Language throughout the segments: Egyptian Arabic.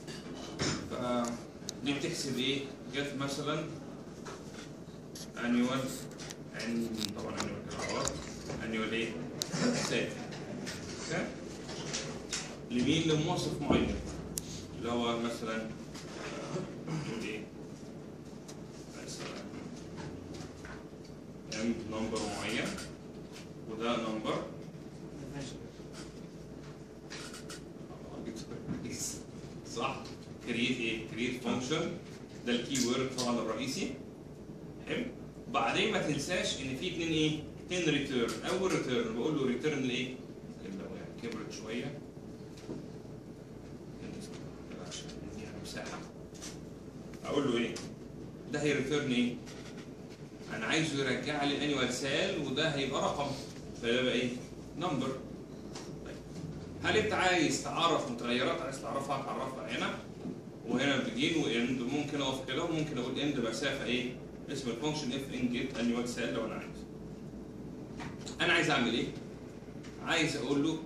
ف دي بتحسب ايه؟ جت مثلا انيوال عن طبعا انيوال كده انيوال ايه؟ سالب اوكي؟ لمين؟ لموصف معين اللي هو مثلا آه، نقول ايه؟ مثلا ام نمبر معين وده نمبر صح كريت ايه كريت فانكشن ده الكي وورد طبعا الرئيسي حلو بعدين ما تنساش ان في اتنين ايه اتنين ريتيرن اول ريتيرن بقول له ريتيرن لايه ممكن لو يعني كبرت شويه عشان نديها مساحه اقول له ايه ده هيريتيرن ايه انا عايزه يرجع لي انيوال سال وده هيبقى رقم فده بقى ايه نمبر طيب هل انت عايز تعرف متغيرات عايز تعرفها تعرفها هنا وهنا بجين واند ممكن اقف كده وممكن اقول اند مسافه ايه اسم الفانكشن اف ان جيت انيوال سال لو انا عايز انا عايز اعمل ايه عايز اقول له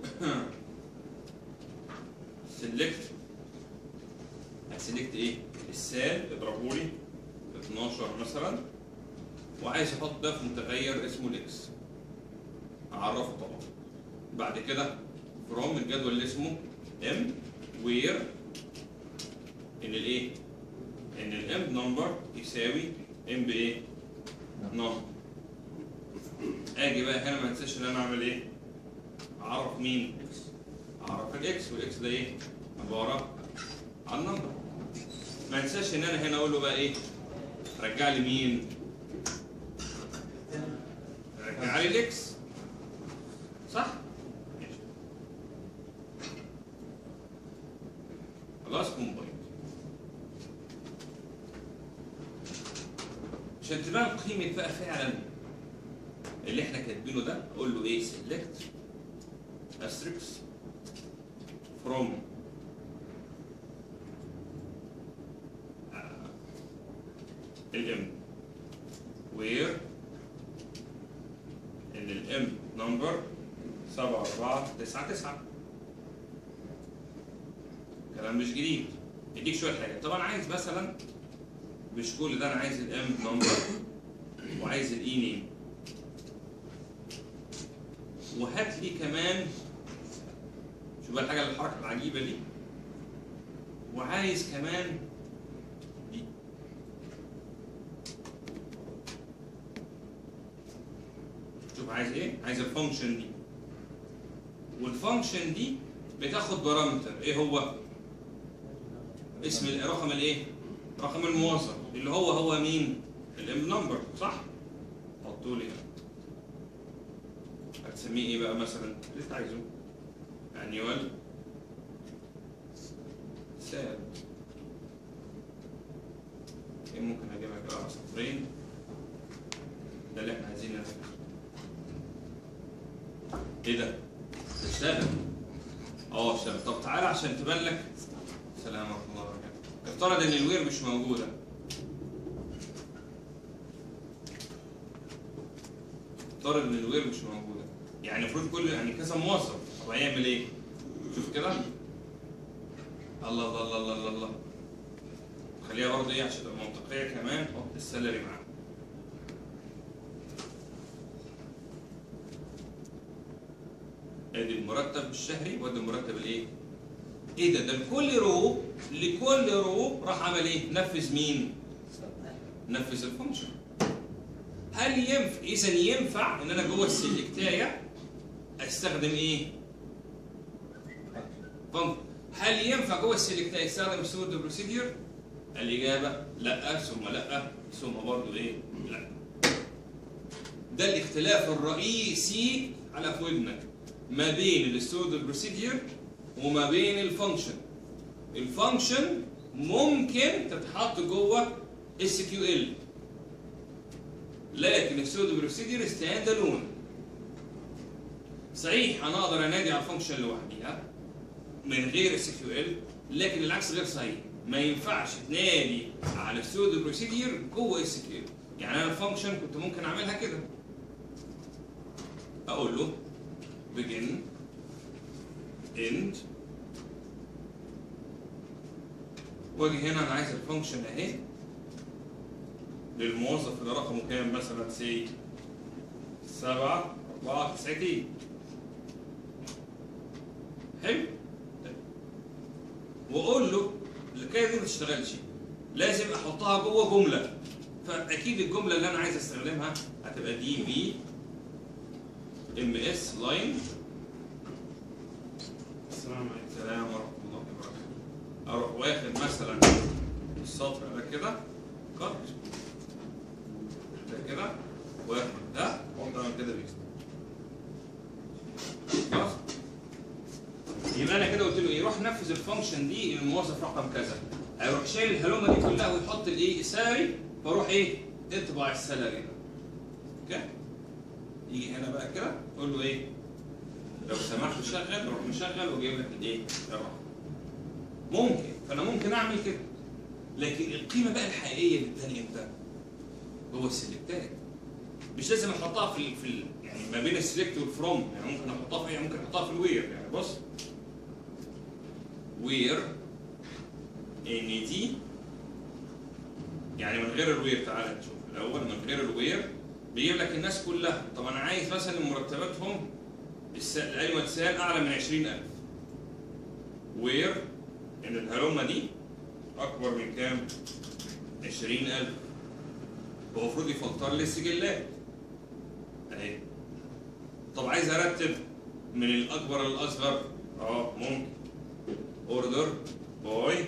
سيلكت هسيلكت ايه السال اضربه لي 12 مثلا وعايز احط ده في متغير اسمه الاكس اعرفه طبعا بعد كده فروم الجدول اللي اسمه ام وير ان الايه ان الام نمبر يساوي ام بايه نمبر اجي بقى هنا ما انساش ان انا اعمل ايه اعرف مين اعرف الاكس والاكس ده ايه عباره عن نمبر ما انساش ان انا هنا اقول له بقى ايه رجع لي مين رجع لي الاكس صح ماشي. خلاص كومبايند عشان تبان قيمة بقى فعلا اللي احنا كاتبينه ده اقول له ايه select asterisk from الام where ان الام نمبر 7 4 9 9 كلام مش جديد يديك شويه حاجات طبعا عايز مثلا مش كل ده انا عايز الام نمبر وعايز الاي نيم وهات لي كمان شوف بقى الحاجه الحركه العجيبه دي وعايز كمان دي شوف عايز ايه؟ عايز الفانكشن دي والفانكشن دي بتاخد بارامتر ايه هو؟ اسم ال- رقم الايه؟ رقم الموظف اللي هو هو مين؟ الام نمبر صح؟ حطوا لي هنا. هتسميه ايه بقى مثلا؟ اللي انت عايزه انيوال ساد ايه ممكن اجيبها كده على سطرين ده اللي احنا عايزين نعمله ايه ده؟ اشتغل اه اشتغل طب تعالى عشان تبان لك سلام ورحمه الله وبركاته افترض ان الوير مش موجوده افترض ان الوير مش موجوده يعني المفروض كل يعني كذا موظف طب هيعمل ايه؟ شوف كده الله الله الله الله الله, الله. خليها برضه ايه عشان تبقى منطقيه كمان حط السالري معاها ادي المرتب الشهري وادي المرتب الايه؟ ايه ده ده لكل رو لكل رو راح عمل ايه؟ نفذ مين؟ نفذ الفانكشن هل ينفع اذا ينفع ان انا جوه السلكتايه استخدم ايه؟ فانكشن هل ينفع جوه السلكتايه استخدم سود بروسيدير؟ الاجابه لا ثم لا ثم برضه ايه؟ لا ده الاختلاف الرئيسي على في ودنك ما بين الستود بروسيدير وما بين الفانكشن الفانكشن ممكن تتحط جوه اس كيو ال لكن الستود بروسيدير ستاند الون صحيح انا اقدر انادي على الفانكشن لوحديها من غير اس كيو ال لكن العكس غير صحيح ما ينفعش تنادي على الستود بروسيدير جوه اس كيو ال يعني انا الفانكشن كنت ممكن اعملها كده اقول له begin end واجي هنا انا عايز الفانكشن اهي للموظف اللي رقمه كام مثلا سي 7 4 90 حلو طيب. واقول له الحكايه دي ما تشتغلش لازم احطها جوه جمله فاكيد الجمله اللي انا عايز استخدمها هتبقى دي بي ام اس لاين السلام عليكم السلام ورحمه الله وبركاته اروح واخد مثلا السطر ده كده كت ده كده واخد ده واعمل كده بيست خلاص يبقى انا كده قلت له ايه روح نفذ الفانكشن دي للموظف رقم كذا هيروح شايل الهلومه دي كلها ويحط الايه السالري فاروح ايه اطبع السالري ده اوكي يجي هنا بقى كده تقول له ايه لو سمحت شغل روح مشغل وجايب لك الايه الرقم ممكن فانا ممكن اعمل كده لكن القيمه بقى الحقيقيه بتبان امتى هو السلكتات مش لازم احطها في ال في ال يعني ما بين السلكت والفروم يعني ممكن احطها في ممكن احطها في الوير يعني بص وير ان دي يعني من غير الوير تعالى نشوف الاول من غير الوير بيجيب لك الناس كلها طب انا عايز مثلا مرتباتهم الس- الايمن سال اعلى من 20000 وير ان الهلومه دي اكبر من كام 20000 هو المفروض يفلتر لي السجلات اهي طب عايز ارتب من الاكبر للاصغر اه ممكن اوردر باي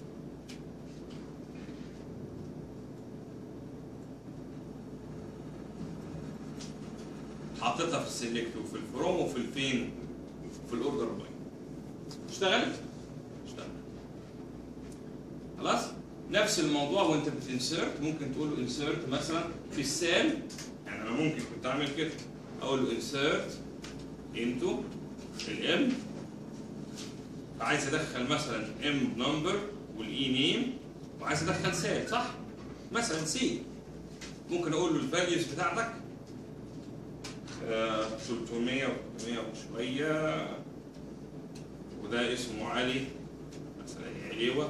حطيتها في السلكت وفي الفروم وفي الفين في الاوردر باي اشتغلت اشتغلت خلاص نفس الموضوع وانت بتنسرت ممكن تقول له انسرت مثلا في السال يعني انا ممكن كنت اعمل كده اقول له انسرت انتو الام عايز ادخل مثلا ام نمبر والاي نيم وعايز ادخل سال صح مثلا سي ممكن اقول له الفاليوز بتاعتك آه، 300 و300 وشويه وده اسمه علي مثلا عليوه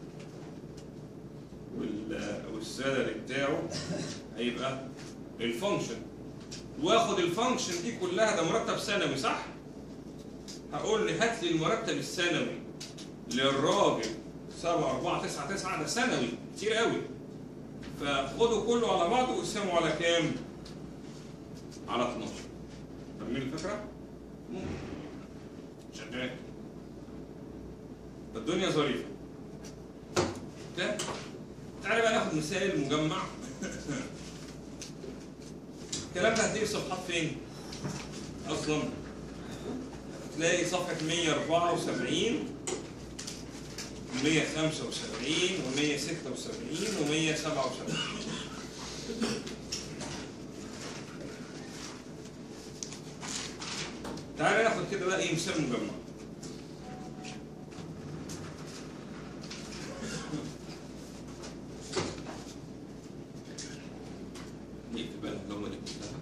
وال- والسالري بتاعه هيبقى الفانكشن واخد الفانكشن دي كلها ده مرتب سنوي صح؟ هقول لي هات لي المرتب السنوي للراجل 7 4 9 9 ده سنوي كتير قوي فخده كله على بعضه وقسمه على كام؟ على 12 فاهمين الفكره؟ ممكن شغال الدنيا ظريفه اوكي؟ تعالى بقى ناخد مثال مجمع الكلام ده هتلاقيه في صفحات فين؟ اصلا تلاقي صفحة 174 175 و176 و177 تعالى ناخد كده بقى ايه مثال مجمع نكتب بقى الهلومة دي كلها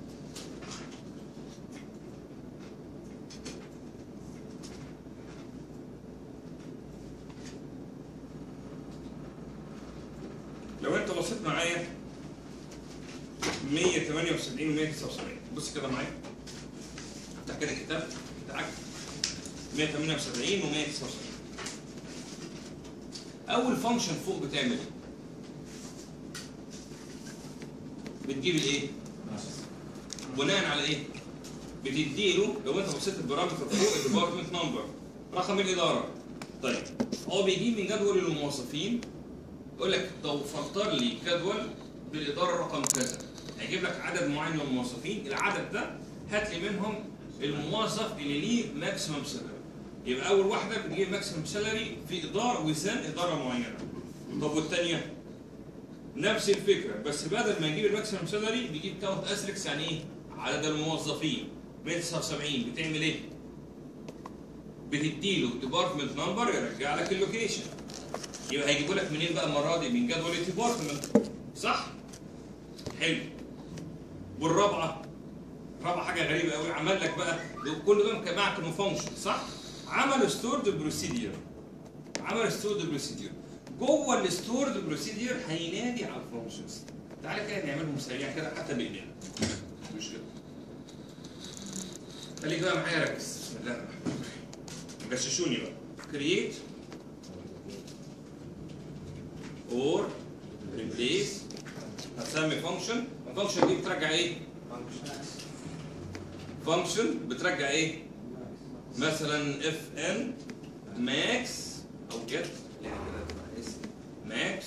لو انت بصيت معايا 178 و 179 بص كده معايا افتح كده الكتاب بتاعك 178 و 179 اول فانكشن فوق بتعمل ايه؟ بتجيب الايه؟ بناء على ايه؟ بتديله لو انت بصيت البارامتر فوق الديبارتمنت نمبر رقم الاداره طيب هو بيجيب من جدول الموظفين يقول لك طب فلتر لي جدول بالاداره رقم كذا هيجيب لك عدد معين من الموظفين العدد ده هات لي منهم الموظف اللي ليه ماكسيمم سالري يبقى اول واحده بتجيب ماكسيمم سالري في اداره وزان اداره معينه طب والثانيه نفس الفكره بس بدل ما يجيب الماكسيمم سالري بيجيب كاونت اسركس يعني ايه؟ عدد الموظفين 179 بتعمل ايه؟ بتديله ديبارتمنت نمبر يرجع لك اللوكيشن يبقى هيجيبوا لك منين بقى المره دي؟ من جدول الديبارتمنت صح؟ حلو والرابعه رابعه حاجه غريبه قوي عمل لك بقى كل دول معك فانكشن صح؟ عمل ستورد بروسيدير عمل ستورد بروسيدير جوه الستورد بروسيدير هينادي على الفانكشنز تعالى كده نعملهم سريع كده حتى بايدينا مش كده خليك بقى معايا ركز بسم الله الرحمن الرحيم غششوني بقى create or replace هتسمي فانكشن الفانكشن دي بترجع ايه؟ فانكشن بترجع ايه؟ مثلا اف ان ماكس او جت يعني كده تبقى اسم ماكس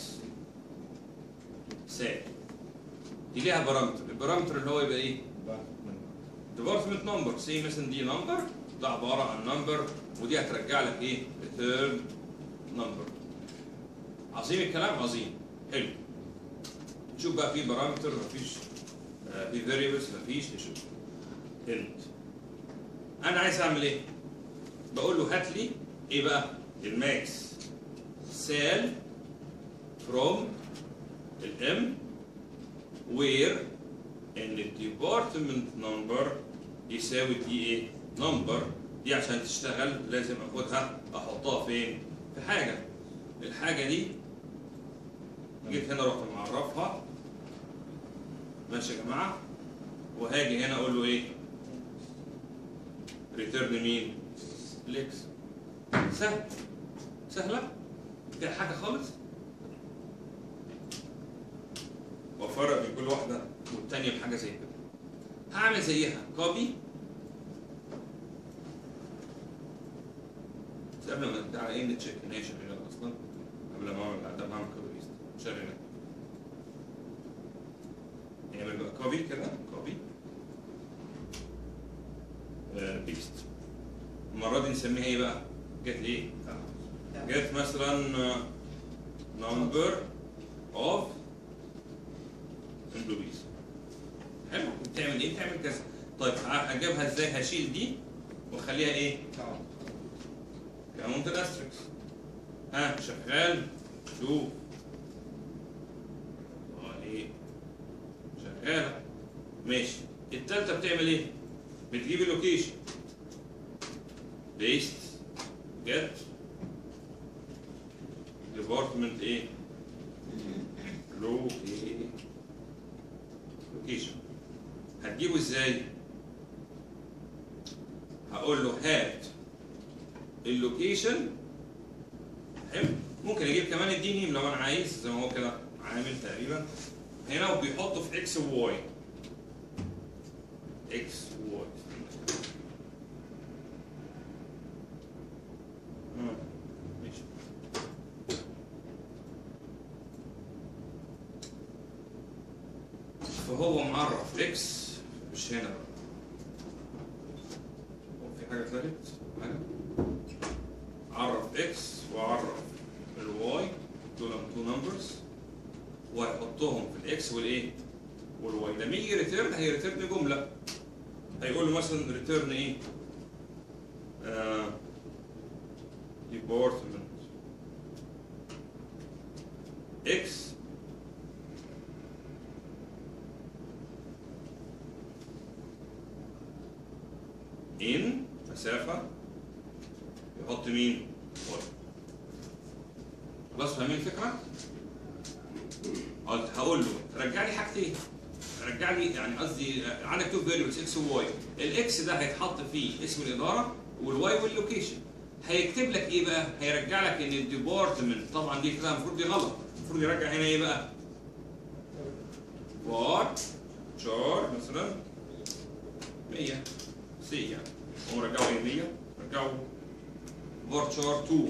سال دي ليها بارامتر البارامتر اللي هو يبقى ايه؟ ديبارتمنت نمبر سي مثلا دي نمبر ده عباره عن نمبر ودي هترجع لك ايه؟ ريتيرن نمبر عظيم الكلام عظيم حلو نشوف بقى في بارامتر مفيش آه، في فاريبلز مفيش نشوف انت انا عايز اعمل ايه؟ بقول له هات لي ايه بقى؟ الماكس سال فروم الام وير ان الديبارتمنت نمبر يساوي دي ايه؟ نمبر دي عشان تشتغل لازم اخدها احطها فين؟ في حاجه الحاجه دي جيت هنا رحت معرفها ماشي يا جماعه وهاجي هنا اقول له ايه؟ ريتيرن مين؟ الاكس سهل سهله فيها حاجه خالص وافرق بين كل واحده والتانيه بحاجه زي كده هعمل زيها كوبي بس قبل ما تعالى ايه نتشيك ان هي شغاله اصلا قبل ما اعمل بعدها بعمل كوبي بيست شغاله نعمل بقى كوبي كده كوبي بيست المره دي نسميها ايه بقى؟ جت ايه؟ جت مثلا نمبر اوف امبلويز حلو بتعمل ايه؟ بتعمل كذا طيب اجيبها ازاي؟ هشيل دي واخليها ايه؟ كاونت الاستريكس ها شغال شوف اه ايه شغاله ماشي التالتة بتعمل ايه؟ بتجيب اللوكيشن بيست جت ديبارتمنت ايه؟ لو ايه؟ لوكيشن هتجيبه ازاي؟ هقول له هات اللوكيشن حلو ممكن اجيب كمان الدي نيم لو انا عايز زي ما هو كده عامل تقريبا هنا وبيحطه في اكس وواي اكس وواي آه، ماشي فهو معرف اكس مش هنا بقى هو في حاجه ثالث حاجه عرف اكس وعرف الواي دول تو نمبرز وهيحطهم في الاكس والايه والواي لما يجي ريتيرن هيريتيرن جمله هيقول له مثلا ريتيرن ايه ديبارتمنت اكس ان مسافه يحط مين؟ واي خلاص فاهمين الفكره؟ قلت هقول له رجع لي حاجتين رجع لي يعني قصدي عندك تو فاريبلز اكس وواي الاكس ده هيتحط فيه اسم الاداره والواي واللوكيشن هيكتب لك ايه بقى؟ هيرجع لك ان الديبارتمنت طبعا دي كده المفروض دي غلط المفروض يرجع هنا ايه بقى؟ وار شار مثلا 100 سي يعني هو رجعوا ايه 100 رجعوا فورتشار 2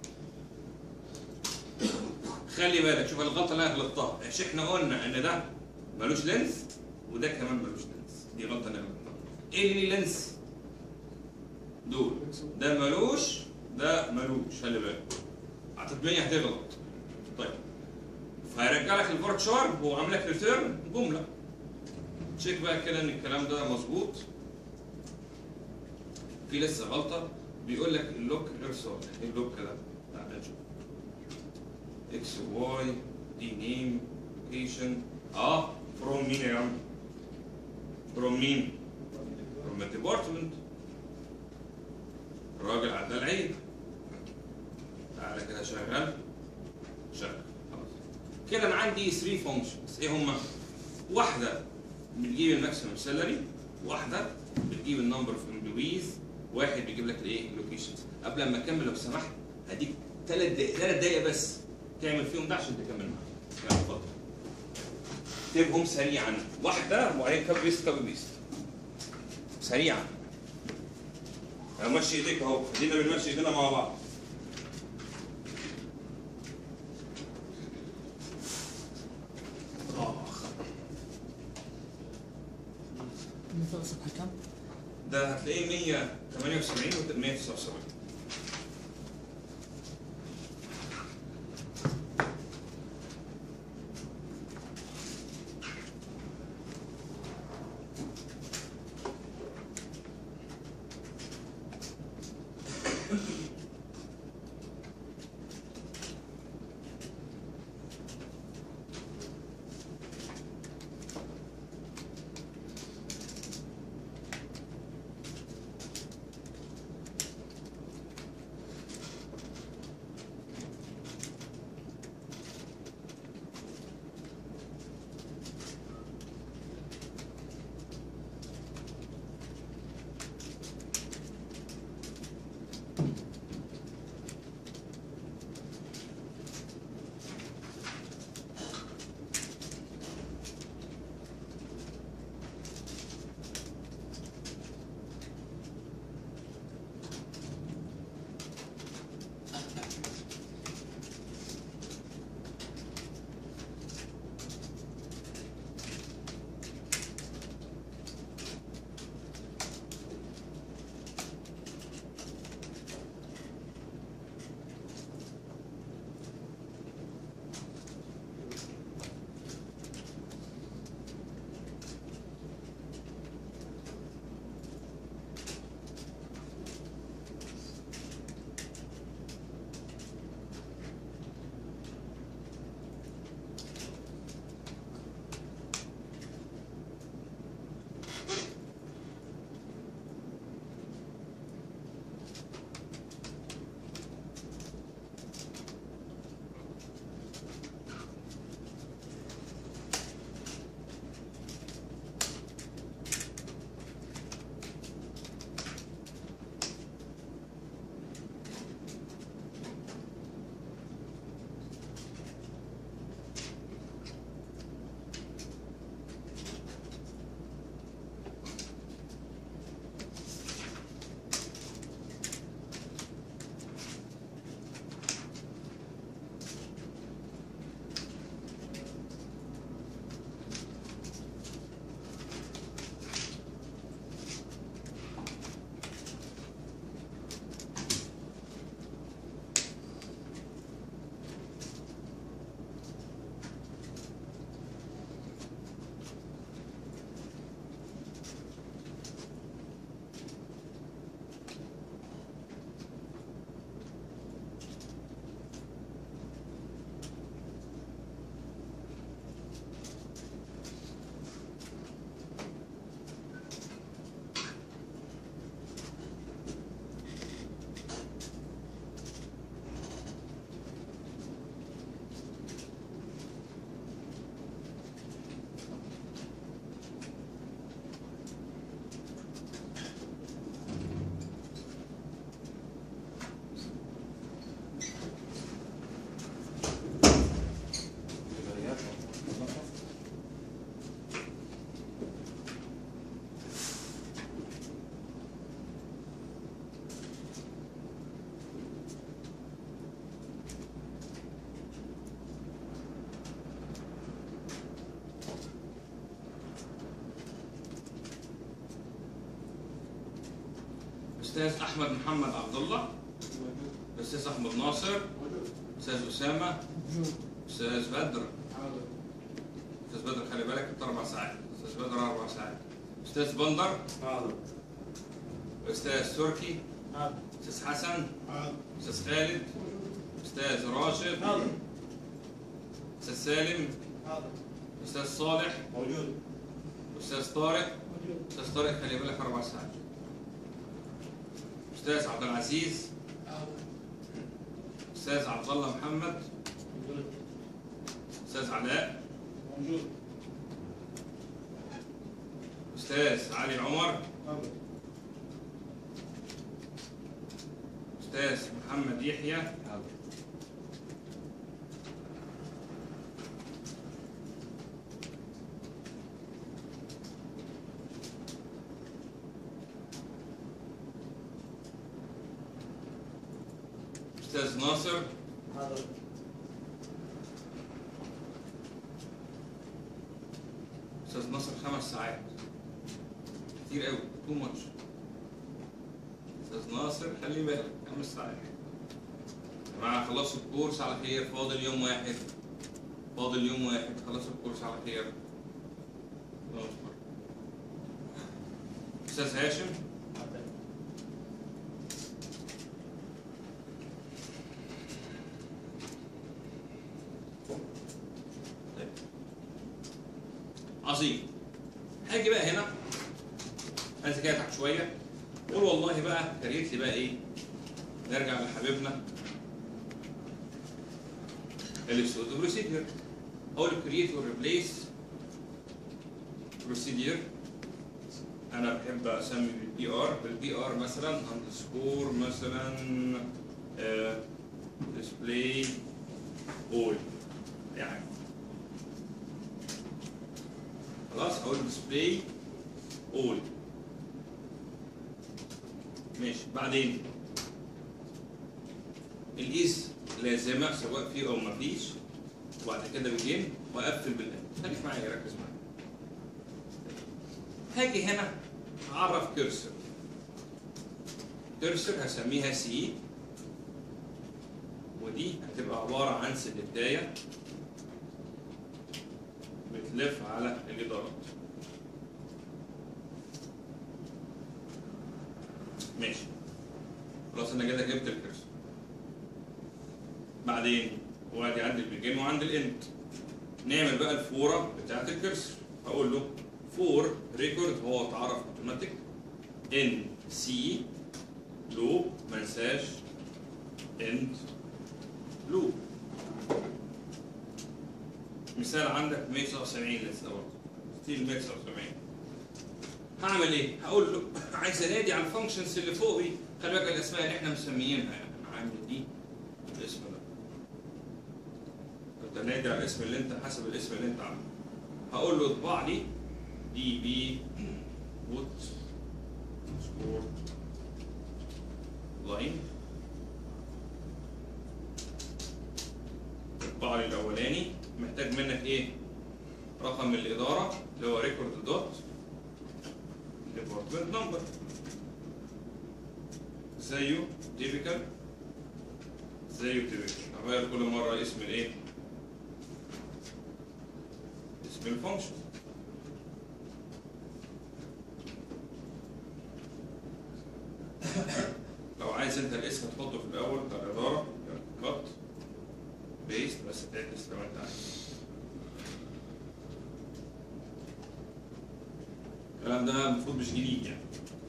خلي بالك شوف الغلطه اللي انا غلطتها مش احنا قلنا ان ده ملوش لينس وده كمان ملوش لينس دي غلطه انا غلطتها ايه اللي ليه لينس دول ده ملوش ده ملوش خلي بالك هتتبني هتغلط طيب فهيرجع لك الفورتشار هو عامل لك ريتيرن جمله تشيك بقى كده ان الكلام ده مظبوط في لسه غلطه بيقول لك اللوك غير صالح ايه اللوك ده؟ تعالى نشوف اكس واي دي نيم لوكيشن اه فروم مين يا عم؟ فروم مين؟ فروم الديبارتمنت الراجل عدى العيب تعالى كده شغال شغال خلاص كده انا عندي 3 فانكشنز ايه هما؟ واحده بتجيب الماكسيمم سالري واحده بتجيب النمبر اوف امبلويز واحد بيجيب لك الايه اللوكيشنز قبل ما اكمل لو سمحت هديك ثلاث دقائق ثلاث دقائق بس تعمل فيهم ده عشان تكمل معايا يلا اتفضل اكتبهم سريعا واحده وبعدين كوبي بيست كوبي بيست سريعا انا ماشي ايديك اهو ادينا بنمشي ايدينا مع بعض آخ. مثل صفحة كم؟ ده هتلاقيه 178 و 179 استاذ احمد محمد عبد الله استاذ احمد ناصر استاذ اسامه موجود استاذ بدر استاذ بدر خلي بالك انت اربع ساعات استاذ بدر اربع ساعات استاذ بندر حاضر استاذ تركي حاضر استاذ حسن حاضر استاذ خالد استاذ راشد حاضر استاذ سالم حاضر استاذ صالح موجود استاذ طارق موجود استاذ طارق خلي بالك اربع ساعات استاذ عبد العزيز استاذ عبد الله محمد موجود استاذ علاء موجود استاذ علي عمر حاضر استاذ محمد يحيى استاذ ناصر حاضر استاذ ناصر خمس ساعات كتير قوي تو ماتش استاذ ناصر خلي بالك خمس ساعات يا جماعه خلصوا الكورس على خير فاضل يوم واحد فاضل يوم واحد خلصوا الكورس على خير الله أكبر. استاذ هاشم حاضر طيب. عظيم هاجي بقى هنا انت كده تحت شويه قول والله بقى كريت لي بقى ايه نرجع لحبيبنا الاسود بروسيدير اقول كريت وريبليس بروسيدير انا بحب اسمي بالبي ار بالبي ار مثلا اندرسكور مثلا ديسبلاي اول يعني خلاص اقول ديسبلاي اول ماشي بعدين الايز لازمه سواء في او ما فيش وبعد كده بجين واقفل بالان خليك معايا ركز معايا هاجي هنا اعرف كرسر كرسر هسميها سي ودي هتبقى عباره عن سلكتايه بتلف على الإدارات ماشي خلاص أنا كده جبت الكرسي بعدين وادي عند البيجين وعند الاند نعمل بقى الفورة بتاعت الكرسي هقول له فور ريكورد هو اتعرف اوتوماتيك ان سي لوب ما انساش اند لوب مثال عندك 179 لسه برضه ستيل 179 هعمل ايه؟ هقول له عايز انادي على الفانكشنز اللي فوق دي خلي بالك الاسماء اللي احنا مسميينها يعني انا عامل دي الاسم ده انت نادي على الاسم اللي انت حسب الاسم اللي انت عامله هقول له اطبع لي دي بي وات سكور لاين اطبع لي الاولاني محتاج منك ايه؟ رقم الاداره اللي هو ريكورد دوت ديبارتمنت نمبر زيه تيبيكال زيه تيبيكال هغير كل مره اسم الايه؟ اسم الفانكشن لو عايز انت الاسم تحطه في الاول بتاع الاداره كات بيست بس تعكس لو انت عايز الكلام ده المفروض مش جديد يعني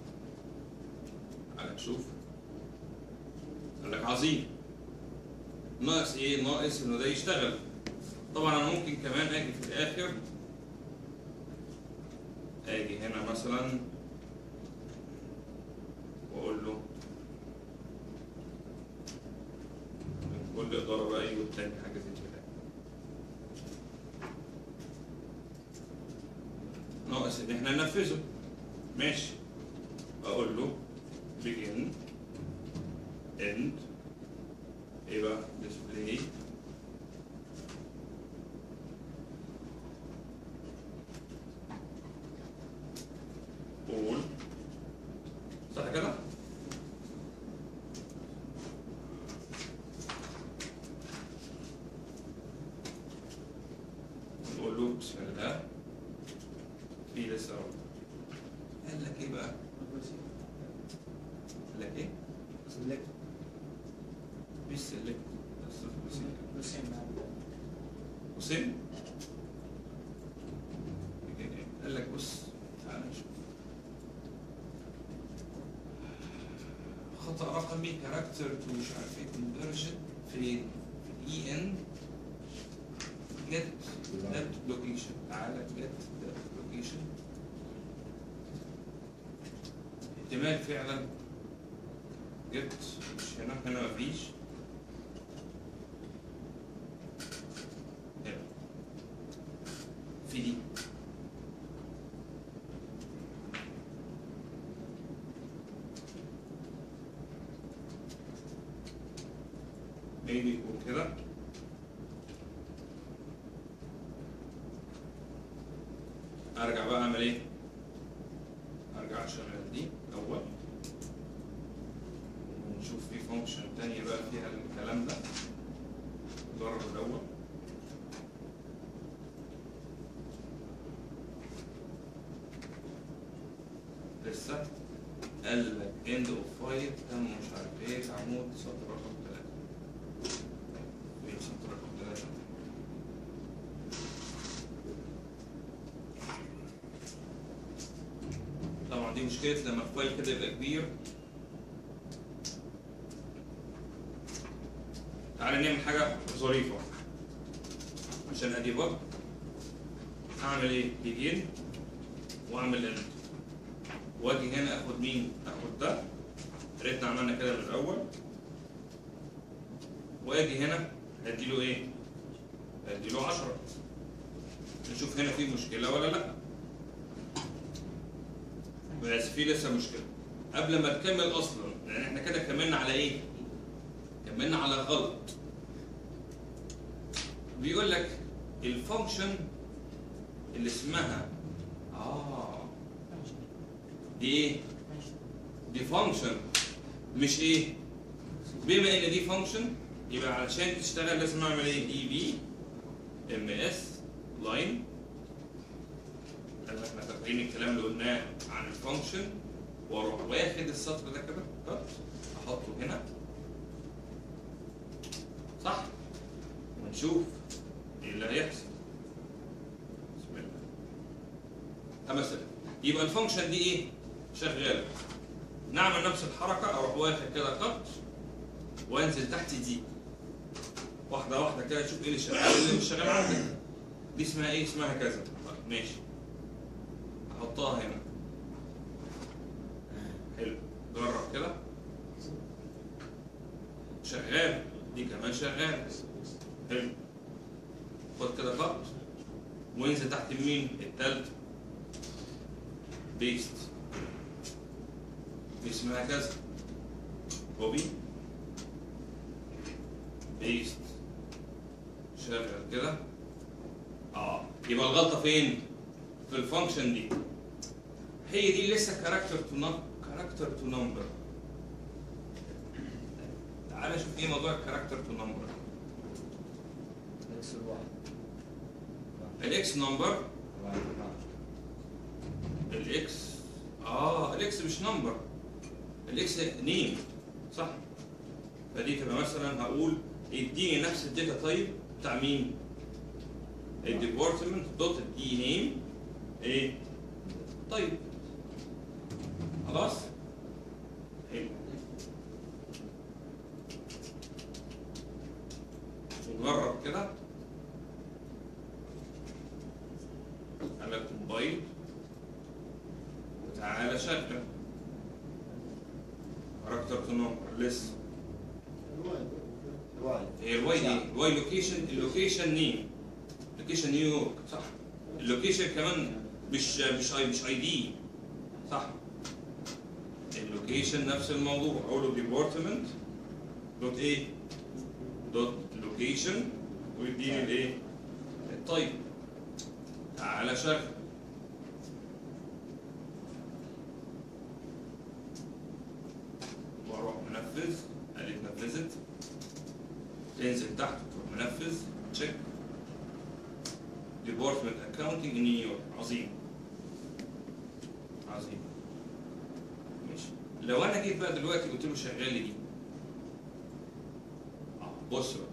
تعالى نشوف قال لك عظيم ناقص ايه ناقص انه ده يشتغل طبعا انا ممكن كمان اجي في الاخر اجي هنا مثلا واقول له من كل اداره بقى ايه والتاني حاجه زي كده ناقص ان احنا ننفذه ماشي اقول له begin end ايه بقى display all صح كده؟ نقول له بسم الله في لسه اهو قال لك ايه بقى؟ قال لك ايه؟ سلكت مش سلك حسين حسين قال لك بص تعال نشوف خطأ رقمي كاركتر تو مش عارف ايه كونفرجن فين؟ في الاي ان جيت ديت لوكيشن تعالى جيت ديت لوكيشن احتمال فعلا جيت مش هنا هنا مفيش هنا في دي maybe يكون كده ارجع بقى اعمل ايه ارجع اشغل دي الاول ونشوف في فانكشن تانية بقى فيها الكلام ده نجرب الاول لسه قال لك اند اوف فايل تم مش عارف ايه عمود سطر رقم ثلاثة فين سطر رقم ثلاثة طبعا دي مشكلة لما الفايل كده يبقى كبير تعالى نعمل حاجة ظريفة عشان ادي بق اعمل ايه؟ بيجين واعمل اند واجي هنا اخد مين؟ اخد ده ريتنا عملنا كده من الاول واجي هنا اديله ايه؟ اديله 10 نشوف هنا في مشكلة ولا لا بس في لسه مشكلة قبل ما تكمل اصلا لان احنا كده كملنا على ايه؟ كملنا على غلط بيقول لك الفانكشن اللي اسمها اه دي ايه؟ دي فانكشن مش ايه؟ بما ان دي فانكشن يبقى علشان تشتغل لازم اعمل ايه؟ دي بي ام اس لاين لما احنا فاكرين الكلام اللي قلناه عن الفانكشن واروح واخد السطر ده كده كات احطه هنا صح؟ ونشوف ايه اللي هيحصل بسم الله ده مثلا يبقى الفانكشن دي ايه؟ شغاله نعمل نفس الحركه اروح واخد كده كات وانزل تحت دي واحده واحده كده اشوف ايه اللي شغال ايه اللي مش شغال عندك دي اسمها ايه؟ اسمها كذا طيب ماشي احطها هنا حلو جرب كده شغال دي كمان شغال حلو خد كده خط وانزل تحت مين التالتة بيست دي اسمها كذا كوبي بيست شغل كده اه يبقى الغلطة فين؟ في الفانكشن دي هي دي لسه كاركتر تو كاركتر تو نمبر تعالى شوف ايه موضوع الكاركتر تو نمبر اكس الواحد الاكس نمبر واحد واحد. الاكس اه الاكس مش نمبر الاكس نيم صح فدي تبقى مثلا هقول اديني نفس الداتا تايب بتاع مين؟ الديبارتمنت دوت دي نيم ايه؟ طيب خلاص؟ حلو نجرب كده على كومبايل وتعالى شغل كاركتر تو نمبر لسه الواحد هي الواي دي الواي لوكيشن اللوكيشن نيم لوكيشن نيويورك صح اللوكيشن كمان مش مش اي مش اي دي صح اللوكيشن نفس الموضوع اقول له ديبارتمنت دوت ايه دوت لوكيشن ويديني الايه الطيب تعالى شغل واروح منفذ ادي اتنفذت تنزل تحت تروح منفذ تشيك ديبارتمنت اكاونتنج نيويورك عظيم عظيم ماشي لو انا جيت بقى دلوقتي قلت له شغال لي دي آه، بص بقى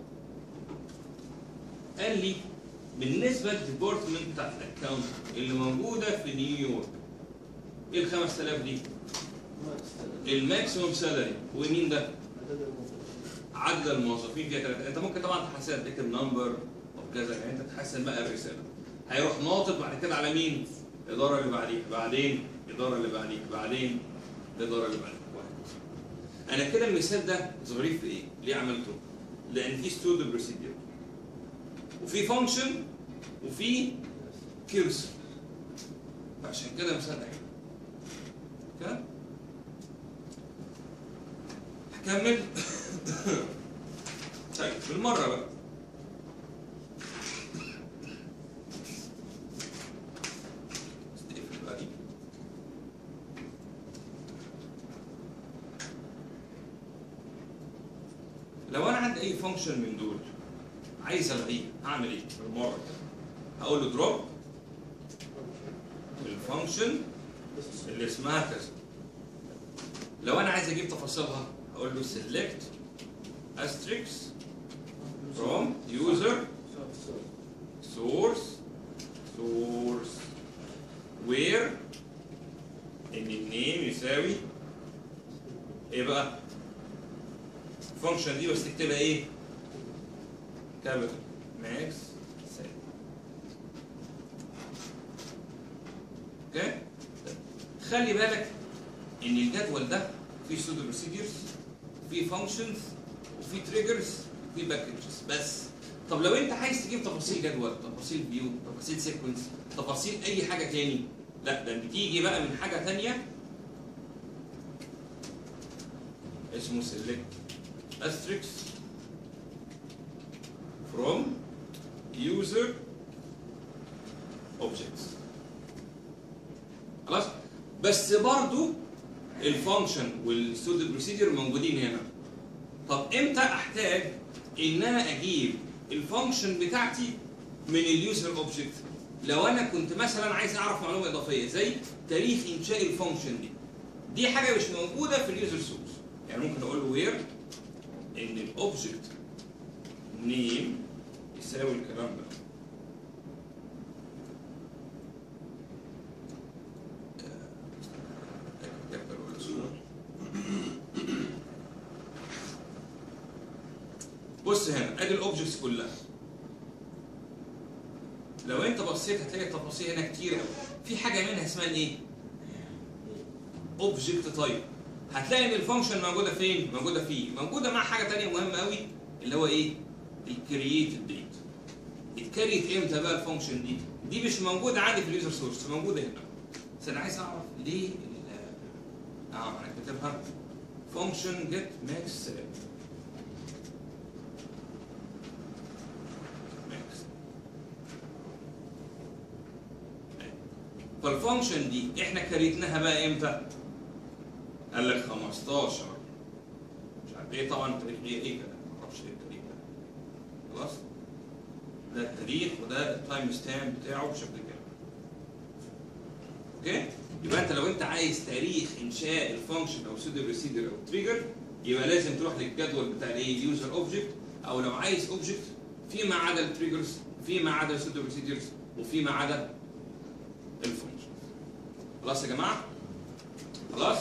قال لي بالنسبه للديبارتمنت بتاعت الاكونت اللي موجوده في نيويورك ايه ال 5000 دي؟ الماكسيموم سالري ومين ده؟ عدد الموظفين عدد الموظفين فيها ثلاثة انت ممكن طبعا تحسن تكتب نمبر اوف كذا يعني انت تحسن بقى الرساله هيروح ناطط بعد كده على مين؟ الاداره اللي بعديها بعدين الاداره اللي بعديها بعدين الاداره اللي بعديها وهكذا. انا كده المثال ده ظريف في ايه؟ ليه عملته؟ لان في ستود بروسيدير وفي فانكشن وفي كيرسر فعشان كده مثال حلو كده هكمل طيب بالمره بقى استقفل بقى دي. لو انا عندي اي فانكشن من دول عايز الغيه هعمل ايه بالمره كده هقول له دروب الفانكشن اللي اسمها كذا لو انا عايز اجيب تفاصيلها هقول له select asterisk from user source source where ان النيم يساوي ايه بقى الفانكشن دي بس تكتبها ايه كابيتال ماكس اوكي خلي بالك ان الجدول ده فيه سودو بروسيدرز فيه فانكشنز وفيه تريجرز وفيه باكجز بس طب لو انت عايز تجيب تفاصيل جدول تفاصيل فيو تفاصيل سيكونس تفاصيل اي حاجه تاني لا ده بتيجي بقى من حاجه تانيه اسمه select asterisk from user objects خلاص بس برضو الفانكشن والستود بروسيدر موجودين هنا طب امتى احتاج ان انا اجيب الفانكشن بتاعتي من اليوزر اوبجكت لو انا كنت مثلا عايز اعرف معلومه اضافيه زي تاريخ انشاء الفانكشن دي دي حاجه مش موجوده في اليوزر سورس يعني ممكن اقول له وير ان الاوبجكت نيم يساوي الكلام ده بص هنا ادي الاوبجكتس كلها لو انت بصيت هتلاقي التفاصيل هنا كتير قوي في حاجه منها اسمها الايه اوبجكت تايب هتلاقي ان الفانكشن موجوده فين موجوده فيه موجوده مع حاجه ثانيه مهمه قوي اللي هو ايه الكرييتد ديت اتكريت امتى بقى الفانكشن دي دي مش موجوده عندي في اليوزر سورس موجوده هنا بس انا عايز اعرف ليه ال- اه انا كاتبها فانكشن جيت ماكس ماكس فالفانكشن دي احنا كريتناها بقى امتى؟ قال لك 15 مش عارف ايه طبعا التاريخ ايه ايه كده ما اعرفش ايه التاريخ ده خلاص ده التاريخ وده التايم ستامب بتاعه بشكل كده اوكي يبقى انت لو انت عايز تاريخ انشاء الفانكشن او سودو ريسيدر او تريجر يبقى لازم تروح للجدول بتاع الايه اليوزر اوبجكت او لو عايز اوبجكت فيما عدا التريجرز فيما عدا السودو ريسيدرز وفيما عدا الفانكشن خلاص يا جماعه خلاص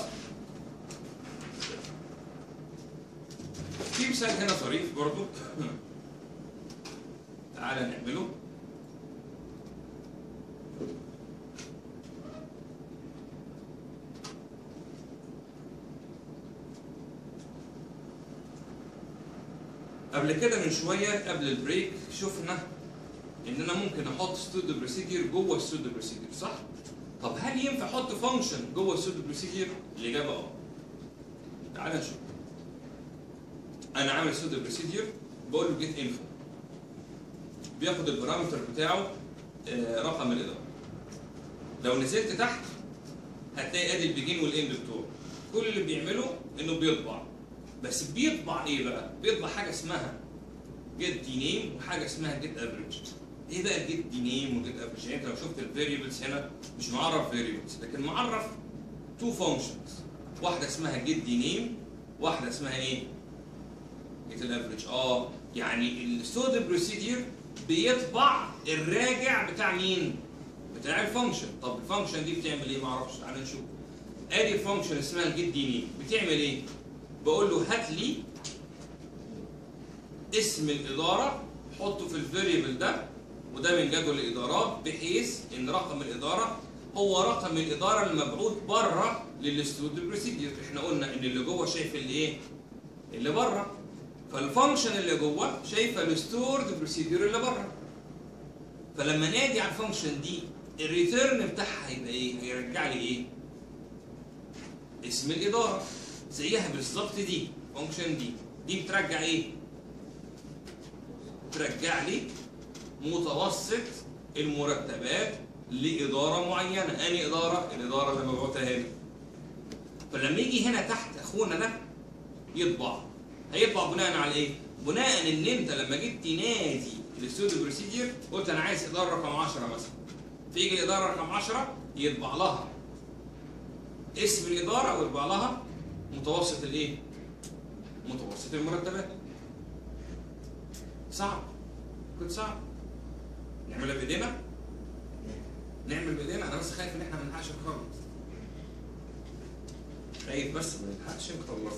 في مثال هنا ظريف برضو تعالى نعمله قبل كده من شويه قبل البريك شفنا ان انا ممكن احط ستودو بروسيدير جوه الستودو بروسيدير صح؟ طب هل ينفع احط فانكشن جوه الستودو بروسيدير؟ الاجابه اه. تعالى نشوف. انا عامل ستودو بروسيدير بقول له جيت انفو. بياخد البارامتر بتاعه آه، رقم الاداره. لو نزلت تحت هتلاقي ادي البيجين والاند بتوعه. كل اللي بيعمله انه بيطبع. بس بيطبع ايه بقى؟ بيطبع حاجه اسمها جيت دي نيم وحاجه اسمها جيت افريج. ايه بقى الجيت دي نيم وجيت افريج؟ يعني انت لو شفت الفاريبلز هنا مش معرف فاريبلز لكن معرف تو فانكشنز واحده اسمها جيت دي نيم واحده اسمها ايه؟ جيت الافريج اه يعني الستود بروسيدير بيطبع الراجع بتاع مين؟ بتاع الفانكشن طب الفانكشن دي بتعمل ايه؟ معرفش تعالى نشوف ادي فانكشن اسمها الجيت دي نيم بتعمل ايه؟ بقول له هات لي اسم الاداره حطه في الفاريبل ده وده من جدول الادارات بحيث ان رقم الاداره هو رقم الاداره المبعوث بره للستود بروسيدير احنا قلنا ان اللي جوه شايف اللي ايه اللي بره فالفانكشن اللي جوه شايفه الستورد بروسيدير اللي بره فلما نادي على الفانكشن دي الريتيرن بتاعها هيبقى ايه هيرجع لي ايه اسم الاداره زيها بالظبط دي فانكشن دي دي بترجع ايه ترجع لي متوسط المرتبات لإدارة معينة، أنهي إدارة؟ الإدارة اللي مبعوثة هنا. فلما يجي هنا تحت أخونا ده يطبع، هيطبع بناء على إيه؟ بناء إن أنت لما جيت تنادي الاستوديو بروسيدير قلت أنا عايز إدارة رقم 10 مثلا. فيجي الإدارة رقم 10 يطبع لها اسم الإدارة ويطبع لها متوسط الإيه؟ متوسط المرتبات. صعب كنت صعب نعملها بايدينا نعمل بايدينا انا بس خايف ان احنا ما نلحقش نخلص خايف بس ما نلحقش نخلص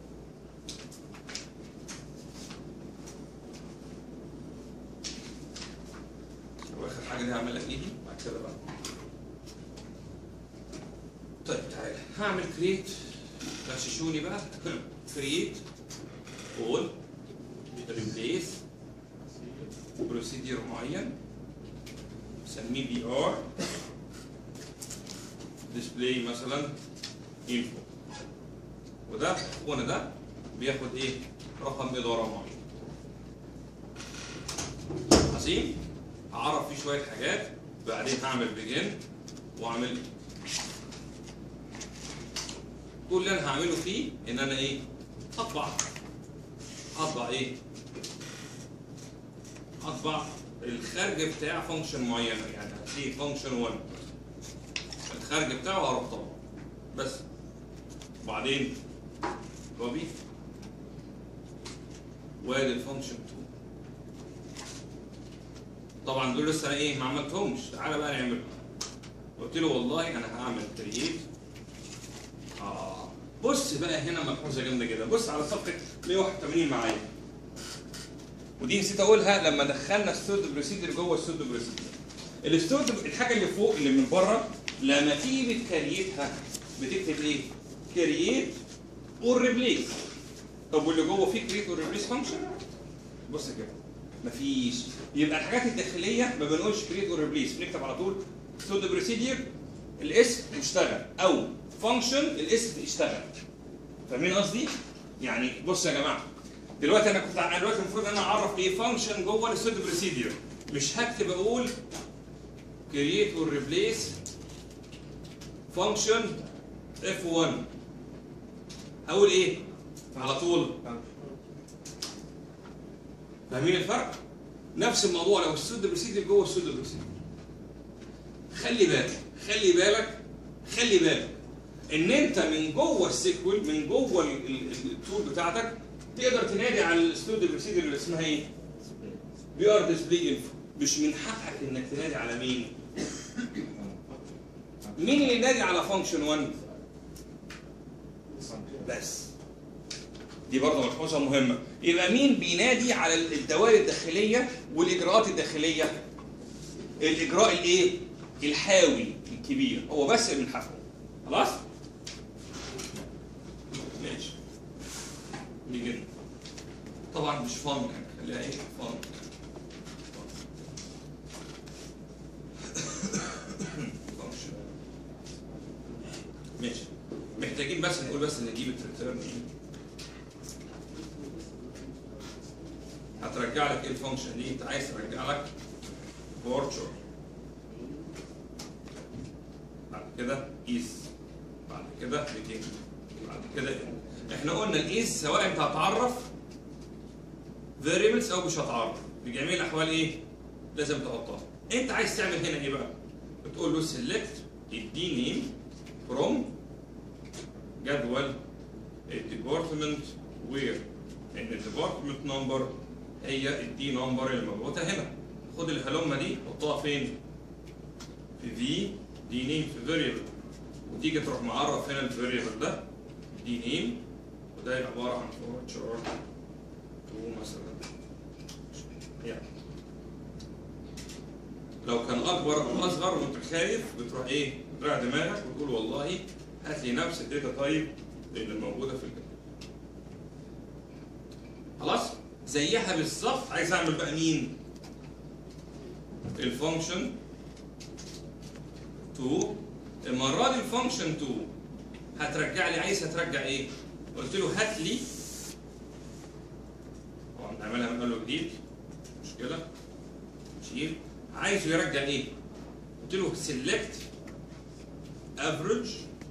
واخر حاجه دي هعملها بايدي بعد كده بقى طيب تعالى هعمل كريت غششوني بقى كريت اول ريبليس بروسيدير معين نسميه بي ار ديسبلاي مثلا انفو وده وانا ده بياخد ايه رقم اداره معين عظيم هعرف فيه شويه حاجات بعدين هعمل بيجن واعمل كل اللي انا هعمله فيه ان انا ايه هطبع هطبع ايه هطبع الخارج بتاع فانكشن معينه يعني هتلاقي فانكشن 1 الخارج بتاعه هروح طبعا بس وبعدين كوبي وادي الفانكشن 2 طبعا دول لسه انا ايه ما عملتهمش تعالى بقى نعملهم قلت له والله انا هعمل كرييت اه بص بقى هنا ملحوظه جامده جدا بص على صفحه 181 معايا ودي نسيت اقولها لما دخلنا السود بروسيدر جوه السود بروسيدر الستود الحاجه اللي فوق اللي من بره لما تيجي بتكريتها بتكتب ايه؟ كرييت اور ريبليس طب واللي جوه فيه كرييت اور ريبليس فانكشن بص كده مفيش يبقى الحاجات الداخليه ما بنقولش كرييت اور ريبليس بنكتب على طول سود بروسيدر الاسم يشتغل او فانكشن الاسم يشتغل فاهمين قصدي؟ يعني بص يا جماعه دلوقتي انا كنت انا دلوقتي المفروض ان انا اعرف ايه فانكشن جوه السود بروسيدر مش هكتب اقول create or replace function f1 هقول ايه على طول فاهمين الفرق نفس الموضوع لو السود بروسيدر جوه السود بروسيدر خلي بالك خلي بالك خلي بالك ان انت من جوه السيكوال من جوه ال- ال- التول بتاعتك تقدر تنادي على الستود بروسيدر اللي اسمها ايه؟ بي ار ديسبلاي انفو مش من حقك انك تنادي على مين؟ مين اللي ينادي على فانكشن 1 بس دي برضه ملحوظه مهمه يبقى مين بينادي على الدوائر الداخليه والاجراءات الداخليه الاجراء الايه الحاوي الكبير هو بس اللي من حقه خلاص ماشي نيجي طبعا مش فن يعني خليها ايه فن function. ماشي محتاجين بس نقول بس نجيب الريتيرن ايه هترجع لك ايه الفانكشن دي انت عايز ترجع لك فورتشر بعد كده ايس بعد كده بيجين بعد كده in. احنا قلنا الايس سواء انت هتعرف فاريبلز او مش هتعرف في جميع الاحوال ايه لازم تحطها انت عايز تعمل هنا ايه بقى بتقول له سيلكت الدي نيم فروم جدول الديبارتمنت وير ان الديبارتمنت نمبر هي الدي نمبر اللي موجوده هنا خد الهلومه دي حطها فين في في دي نيم في فاريبل وتيجي تروح معرف هنا الفاريبل ده دي نيم وده عباره عن فور تشارت 2 مثلا يعني لو كان اكبر او اصغر وانت خايف بتروح ايه تراجع دماغك وتقول والله هات لي نفس الداتا تايب اللي موجوده في الجدول خلاص زيها بالظبط عايز اعمل بقى مين الفانكشن 2 المره دي الفانكشن 2 هترجع لي عايز هترجع ايه قلت له هات لي طبعا نعملها من اول وجديد مشكله شيل عايزه يرجع ايه قلت له سيلكت افريج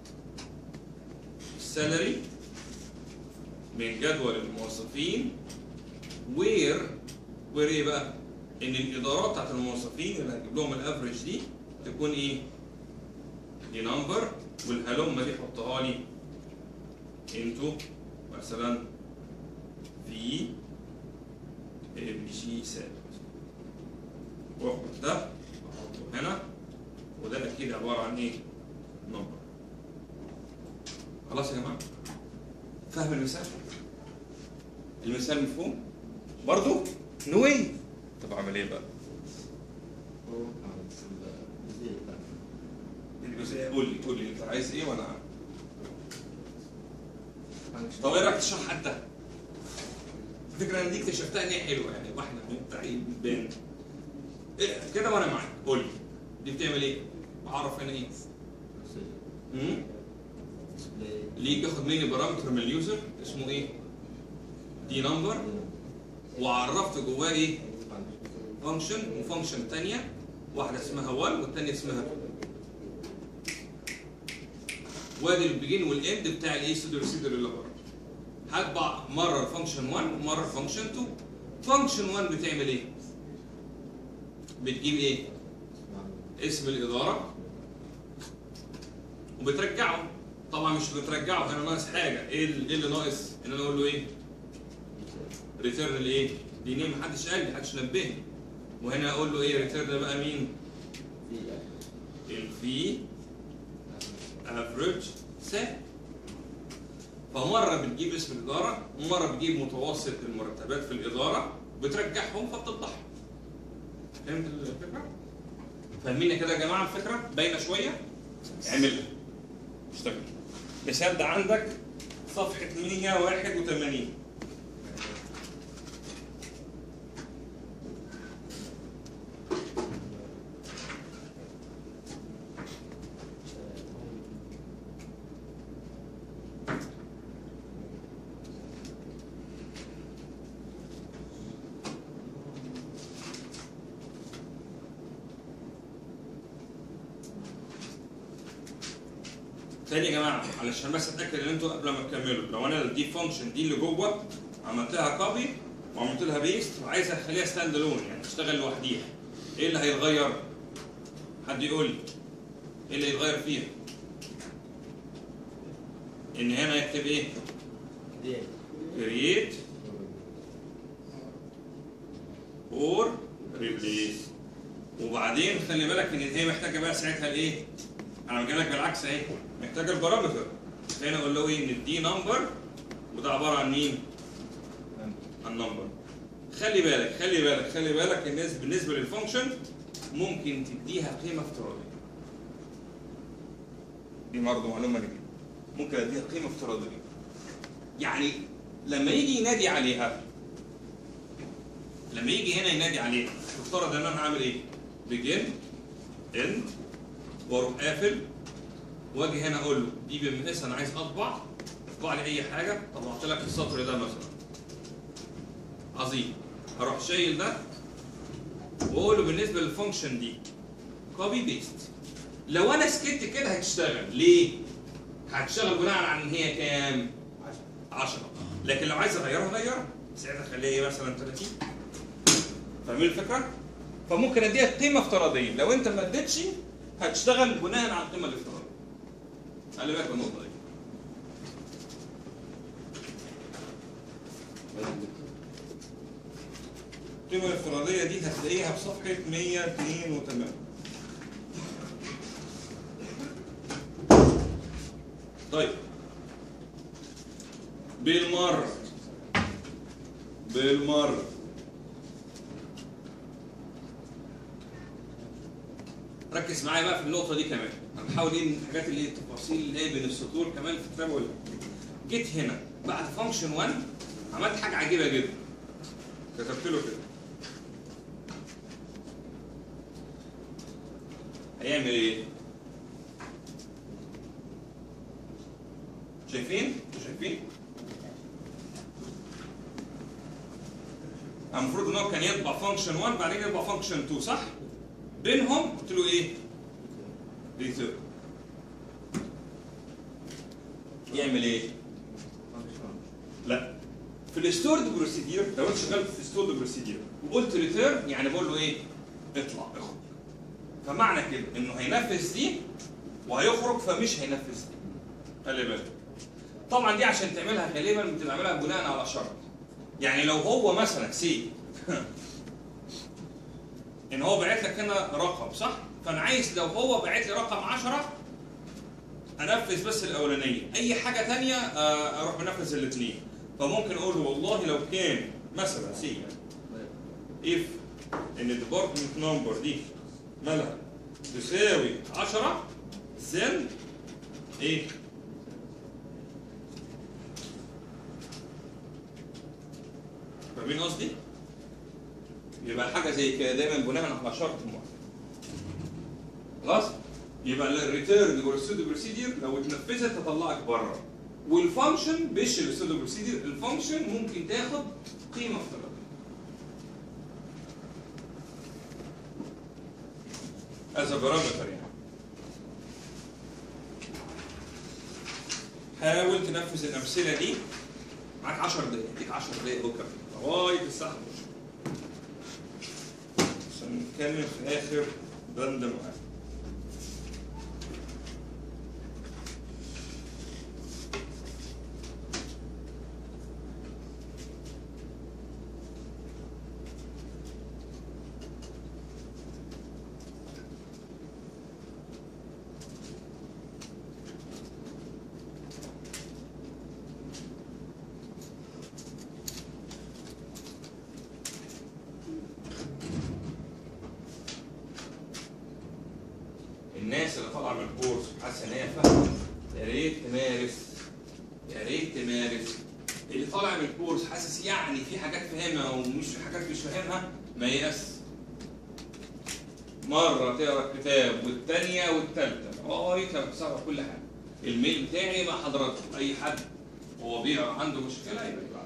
سالري من جدول الموظفين وير وير ايه بقى ان الادارات بتاعت الموظفين اللي هتجيب لهم الافريج دي تكون ايه دي نمبر والهلمه دي حطها لي انتو مثلا في ام جي ثابت واخد ده احطه هنا وده اكيد عباره عن ايه؟ نمبر خلاص يا جماعه فاهم المثال؟ المثال مفهوم؟ برضه؟ نو واي طب اعمل ايه بقى؟ الجزئيه قول لي قول لي انت عايز ايه وانا طب ايه رايك تشرح حتى؟ الفكره انا دي اكتشفتها ان هي حلوه يعني واحنا بنتعين بين إيه كده وانا معاك قول لي دي بتعمل ايه؟ بعرف هنا ايه؟ امم ليه بياخد مني بارامتر من اليوزر اسمه ايه؟ دي نمبر وعرفت جواه ايه؟ فانكشن وفانكشن ثانيه واحده اسمها 1 والثانيه اسمها 2 وادي البيجين والاند بتاع الايه سودو ريسيدر اللي بره هطبع مره فانكشن 1 ومره فانكشن 2 فانكشن 1 بتعمل ايه؟ بتجيب ايه؟ اسم الاداره وبترجعه طبعا مش بترجعه انا ناقص حاجه ايه ال- إيه اللي ناقص؟ ان انا اقول له ايه؟ ريتيرن الايه؟ دي نيم محدش قال لي محدش نبهني وهنا اقول له ايه ريتيرن بقى مين؟ الفي افريج سات فمره بتجيب اسم الاداره ومره بتجيب متوسط المرتبات في الاداره بترجعهم فبتطبعهم فهمت الفكره؟ فاهمين كده يا جماعه الفكره؟ باينه شويه؟ اعملها اشتغل مثال ده عندك صفحه 181 تاني يا جماعه علشان بس اتاكد ان انتوا قبل ما تكملوا لو انا دي فانكشن دي اللي جوه عملت لها كوبي وعملت لها بيست وعايز اخليها ستاند الون يعني تشتغل لوحديها ايه اللي هيتغير؟ حد يقول لي ايه اللي هيتغير فيها؟ ان هنا يكتب ايه؟ create or replace وبعدين خلي بالك ان هي محتاجه بقى ساعتها الايه؟ انا بجيب لك بالعكس اهي محتاجه البارامتر هنا اقول له ايه ان الدي نمبر وده عباره عن مين؟ عن نمبر خلي بالك خلي بالك خلي بالك الناس بالنسبه للفانكشن ممكن تديها قيمه افتراضيه دي برضه معلومه لك ممكن اديها قيمه افتراضيه يعني لما يجي ينادي عليها لما يجي هنا ينادي عليها تفترض ان انا هعمل ايه؟ begin end واروح قافل واجي هنا اقول له دي بي ام اس انا عايز اطبع اطبع لي اي حاجه طبعت لك السطر ده مثلا عظيم هروح شايل ده واقول له بالنسبه للفانكشن دي كوبي بيست لو انا سكت كده هتشتغل ليه؟ هتشتغل بناء على ان هي كام؟ 10 لكن لو عايز اغيرها غيرها ساعتها اخليها ايه مثلا 30 فاهمين الفكره؟ فممكن اديها قيمه افتراضيه لو انت ما اديتش هتشتغل بناء على القيمه الافتراضيه خلي بالك من النقطه دي القيمه الافتراضيه دي هتلاقيها في صفحه 182 طيب بالمره بالمره ركز معايا بقى في النقطه دي كمان انا بحاول ايه من الحاجات اللي هي التفاصيل اللي هي بين السطور كمان في الكتاب ولا جيت هنا بعد فانكشن 1 عملت حاجه عجيبه جدا كتبت له كده هيعمل ايه؟ شايفين؟ انتوا شايفين؟ المفروض ان هو كان يطبع فانكشن 1 بعدين يطبع فانكشن 2 صح؟ بينهم قلت له ايه؟ ريتيرن يعمل ايه؟ لا في الستورد بروسيدير لو انت شغال في الستورد بروسيدير وقلت ريتيرن يعني بقول له ايه؟ اطلع اخرج فمعنى كده انه هينفذ دي وهيخرج فمش هينفذ دي خلي بالك طبعا دي عشان تعملها غالبا بتعملها بناء على شرط يعني لو هو مثلا سي ان هو باعت لك هنا رقم صح؟ فانا عايز لو هو باعت لي رقم 10 انفذ بس الاولانيه اي حاجه تانية آه، اروح منفذ الاثنين فممكن اقول له والله لو كان مثلا سي if ان الديبارتمنت نمبر دي مالها تساوي 10 then ايه فاهمين قصدي؟ يبقى حاجه زي كده دايما بناء على شرط معين خلاص؟ يبقى الريتيرن جوه السودو بروسيدير لو اتنفذت تطلعك بره والفانكشن مش السودو بروسيدير الفانكشن ممكن تاخد قيمه افتراضيه از بارامتر يعني حاول تنفذ الامثله دي معاك 10 دقايق اديك 10 دقايق بكره لغايه الساعه 11 عشان نتكلم في اخر بند معاك الناس اللي طالعه من الكورس حاسه ان هي فاهمه يا ريت تمارس يا ريت تمارس اللي طالع من الكورس حاسس يعني في حاجات فاهمها ومش في حاجات مش فاهمها ما ييأس مرة تقرا الكتاب والتانية والتالتة لغاية لما تصرف كل حاجة الميل بتاعي مع حضراتكم أي حد هو بيقرا عنده مشكلة يبقى يبعت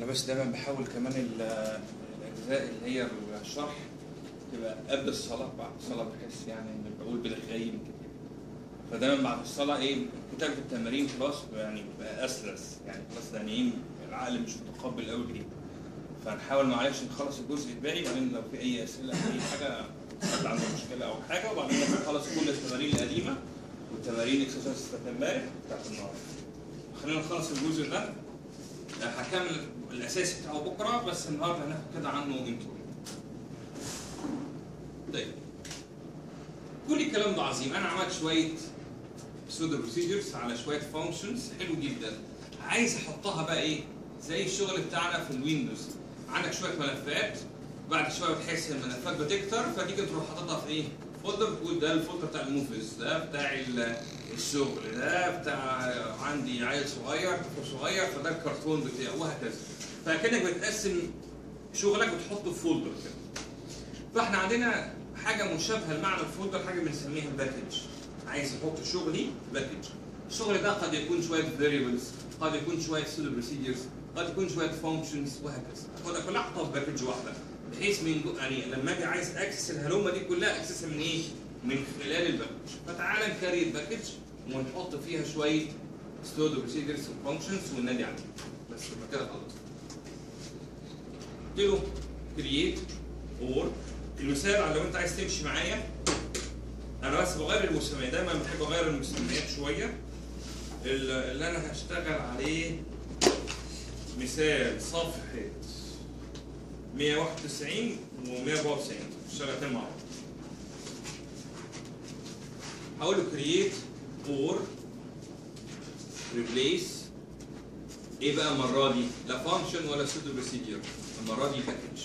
بس دايما بحاول كمان ال- الاجزاء اللي هي الشرح تبقى قبل الصلاه بعد الصلاه بحس يعني ان بقول بالغايم كده فدايما بعد الصلاه ايه كتابه التمارين خلاص يعني بقى اسلس يعني خلاص يعني ايه العقل مش متقبل قوي كده فنحاول معلش نخلص الجزء الباقي وبعدين لو في اي اسئله او اي حاجه حد عنده مشكله او حاجه وبعدين نخلص كل التمارين القديمه والتمارين اكسرسايز بتاعت امبارح بتاعت النهارده خلينا نخلص الجزء ده هكمل الاساسي بتاعه بكره بس النهارده هناخد كده عنه انترو طيب كل الكلام ده عظيم انا عملت شويه سودو بروسيجرز على شويه فانكشنز حلو جدا عايز احطها بقى ايه زي الشغل بتاعنا في الويندوز عندك شويه ملفات بعد شويه بتحس ان الملفات بتكتر فتيجي تروح حاططها في ايه فولدر تقول ده الفولدر بتاع الموفيز ده بتاع ال- الشغل ده بتاع عندي عيل صغير طفل صغير فده الكرتون بتاعه وهكذا فكانك بتقسم شغلك وتحطه في فولدر كده فاحنا عندنا حاجه مشابهه لمعنى الفولدر حاجه بنسميها باكج عايز احط شغلي باكج الشغل ده قد يكون شويه فاريبلز قد يكون شويه سودو بروسيجرز قد يكون شويه فانكشنز وهكذا كلها كلها احطها في باكج واحده بحيث من جو- يعني لما اجي عايز اكسس الهلومه دي كلها اكسسها من ايه؟ من خلال الباكج فتعالى نكري الباكج ونحط فيها شويه سودو بروسيجرز وفانكشنز وننادي عليها بس يبقى كده خلاص قلت له كرييت اور المثال على لو انت عايز تمشي معايا انا بس بغير المسميات دايما بحب اغير المسميات شويه ال- اللي انا هشتغل عليه مثال صفحه 191 و 194 اشتغلتين مع بعض هقول له كرييت اور ريبليس ايه بقى المره دي؟ لا فانكشن ولا سودو بروسيجر المره دي باكج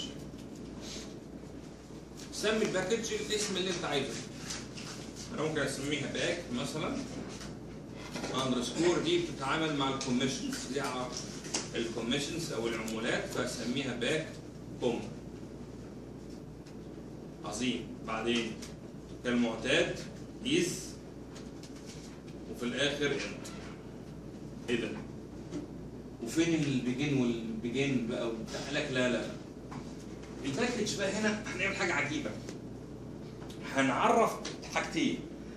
سمي الباكج الاسم اللي انت عايزه انا ممكن اسميها باك مثلا اندرسكور دي بتتعامل مع الكوميشنز دي على الكوميشنز او العمولات فاسميها باك كوم عظيم بعدين كالمعتاد از وفي الاخر انت ايه ده وفين البيجين والبيجين بقى وبتاع قال لك لا لا الباكج بقى هنا هنعمل حاجه عجيبه هنعرف حاجتين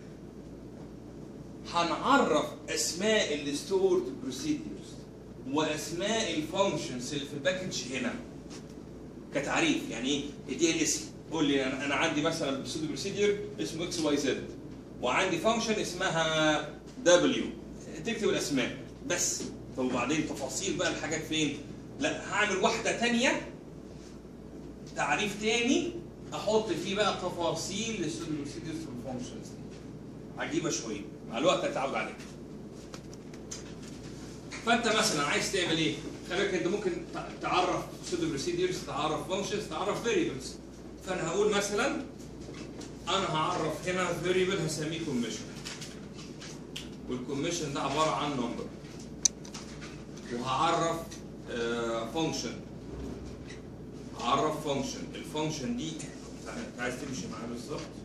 هنعرف اسماء الستورد بروسيدرز واسماء الفانكشنز اللي في الباكج هنا كتعريف يعني ايه اديها الاسم قول لي انا أنا عندي مثلا بروسيدر بروسيدر اسمه اكس واي زد وعندي فانكشن اسمها دبليو تكتب الاسماء بس طب وبعدين تفاصيل بقى الحاجات فين لا هعمل واحده تانية تعريف تاني احط فيه بقى تفاصيل للسيدرز والفانكشنز عجيبه شويه مع الوقت هتتعود عليها فانت مثلا عايز تعمل ايه؟ خلي بالك انت ممكن تع- تعرف سودو بروسيدرز تعرف فانكشنز تعرف فاريبلز فانا هقول مثلا انا هعرف هنا فاريبل هسميه كوميشن والكوميشن ده عباره عن نمبر وهعرف فانكشن هعرف فانكشن الفانكشن دي انت عايز تمشي معايا بالظبط